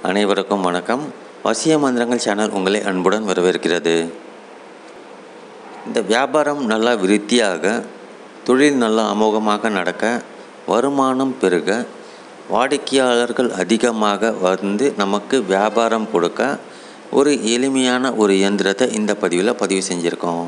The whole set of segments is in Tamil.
அனைவருக்கும் வணக்கம் வசிய மந்திரங்கள் சேனல் உங்களை அன்புடன் வரவேற்கிறது இந்த வியாபாரம் நல்லா விருத்தியாக தொழில் நல்லா அமோகமாக நடக்க வருமானம் பெருக வாடிக்கையாளர்கள் அதிகமாக வந்து நமக்கு வியாபாரம் கொடுக்க ஒரு எளிமையான ஒரு இயந்திரத்தை இந்த பதிவில் பதிவு செஞ்சுருக்கோம்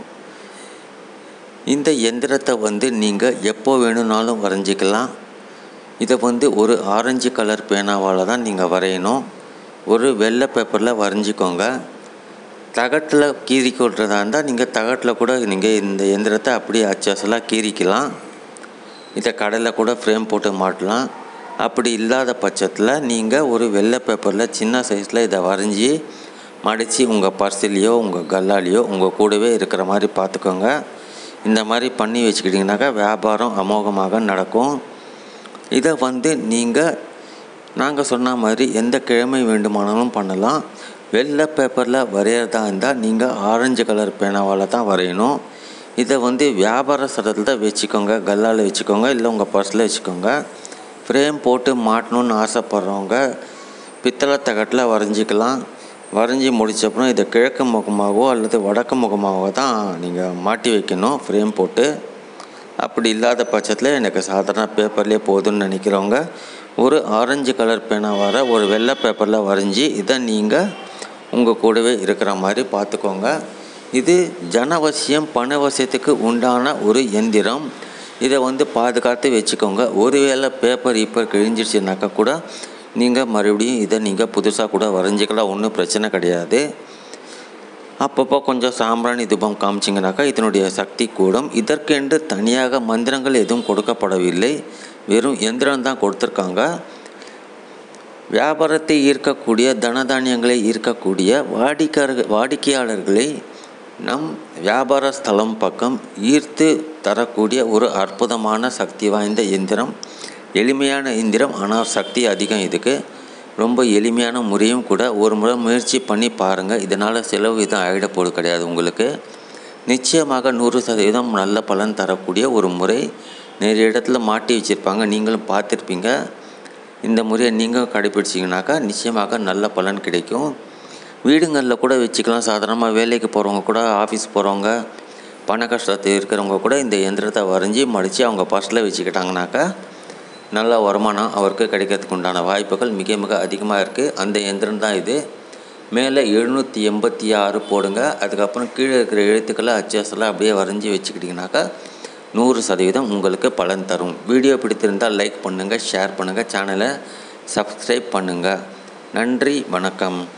இந்த எந்திரத்தை வந்து நீங்கள் எப்போ வேணும்னாலும் வரைஞ்சிக்கலாம் இதை வந்து ஒரு ஆரஞ்சு கலர் பேனாவால் தான் நீங்கள் வரையணும் ஒரு வெள்ளை பேப்பரில் வரைஞ்சிக்கோங்க தகட்டில் கீறி கொள்றதா இருந்தால் நீங்கள் தகட்டில் கூட நீங்கள் இந்த எந்திரத்தை அப்படியே அச்சசலாக கீறிக்கலாம் இதை கடையில் கூட ஃப்ரேம் போட்டு மாட்டலாம் அப்படி இல்லாத பட்சத்தில் நீங்கள் ஒரு வெள்ளை பேப்பரில் சின்ன சைஸில் இதை வரைஞ்சி மடித்து உங்கள் பர்சிலையோ உங்கள் கல்லாலேயோ உங்கள் கூடவே இருக்கிற மாதிரி பார்த்துக்கோங்க இந்த மாதிரி பண்ணி வச்சுக்கிட்டிங்கனாக்கா வியாபாரம் அமோகமாக நடக்கும் இதை வந்து நீங்கள் நாங்கள் சொன்ன மாதிரி எந்த கிழமை வேண்டுமானாலும் பண்ணலாம் வெள்ளை பேப்பரில் வரைகிறதா இருந்தால் நீங்கள் ஆரஞ்சு கலர் பேனாவால் தான் வரையணும் இதை வந்து வியாபார சடத்தில் வச்சுக்கோங்க கல்லால் வச்சுக்கோங்க இல்லை உங்கள் பர்ஸில் வச்சுக்கோங்க ஃப்ரேம் போட்டு மாட்டணும்னு ஆசைப்பட்றவங்க பித்தளை தகட்டில் வரைஞ்சிக்கலாம் வரைஞ்சி முடிச்சப்பறம் இதை கிழக்கு முகமாகவோ அல்லது வடக்கு முகமாகவோ தான் நீங்கள் மாட்டி வைக்கணும் ஃப்ரேம் போட்டு அப்படி இல்லாத பட்சத்தில் எனக்கு சாதாரண பேப்பர்லேயே போதும்னு நினைக்கிறவங்க ஒரு ஆரஞ்சு கலர் பேனா வர ஒரு வெள்ளை பேப்பரில் வரைஞ்சி இதை நீங்கள் உங்கள் கூடவே இருக்கிற மாதிரி பார்த்துக்கோங்க இது ஜனவசியம் பணவசியத்துக்கு உண்டான ஒரு எந்திரம் இதை வந்து பாதுகாத்து வச்சுக்கோங்க ஒருவேளை பேப்பர் இப்போ கிழிஞ்சிருச்சுனாக்கா கூட நீங்கள் மறுபடியும் இதை நீங்கள் புதுசாக கூட வரைஞ்சிக்கலாம் ஒன்றும் பிரச்சனை கிடையாது அப்பப்போ கொஞ்சம் சாம்பிராணி தூபம் காமிச்சிங்கனாக்கா இதனுடைய சக்தி கூடும் இதற்கென்று தனியாக மந்திரங்கள் எதுவும் கொடுக்கப்படவில்லை வெறும் எந்திரம் தான் கொடுத்துருக்காங்க வியாபாரத்தை ஈர்க்கக்கூடிய தனதானியங்களை ஈர்க்கக்கூடிய வாடிக்கையாளர் வாடிக்கையாளர்களை நம் வியாபார ஸ்தலம் பக்கம் ஈர்த்து தரக்கூடிய ஒரு அற்புதமான சக்தி வாய்ந்த எந்திரம் எளிமையான எந்திரம் ஆனால் சக்தி அதிகம் இதுக்கு ரொம்ப எளிமையான முறையும் கூட ஒரு முறை முயற்சி பண்ணி பாருங்கள் இதனால் செலவு எதுவும் ஆகிடப்போது கிடையாது உங்களுக்கு நிச்சயமாக நூறு சதவீதம் நல்ல பலன் தரக்கூடிய ஒரு முறை நிறைய இடத்துல மாட்டி வச்சுருப்பாங்க நீங்களும் பார்த்துருப்பீங்க இந்த முறையை நீங்கள் கடைப்பிடிச்சிங்கனாக்கா நிச்சயமாக நல்ல பலன் கிடைக்கும் வீடுங்களில் கூட வச்சுக்கலாம் சாதாரணமாக வேலைக்கு போகிறவங்க கூட ஆஃபீஸ் போகிறவங்க பண கஷ்டத்தில் இருக்கிறவங்க கூட இந்த எந்திரத்தை வரைஞ்சி மடித்து அவங்க பர்ஸில் வச்சுக்கிட்டாங்கனாக்கா நல்ல வருமானம் அவருக்கு கிடைக்கிறதுக்கு உண்டான வாய்ப்புகள் மிக மிக அதிகமாக இருக்குது அந்த எந்திரம் தான் இது மேலே எழுநூற்றி எண்பத்தி ஆறு போடுங்க அதுக்கப்புறம் கீழே இருக்கிற எழுத்துக்களை அச்சஸெல்லாம் அப்படியே வரைஞ்சி வச்சுக்கிட்டிங்கனாக்கா நூறு சதவீதம் உங்களுக்கு பலன் தரும் வீடியோ பிடித்திருந்தால் லைக் பண்ணுங்கள் ஷேர் பண்ணுங்கள் சேனலை சப்ஸ்கிரைப் பண்ணுங்கள் நன்றி வணக்கம்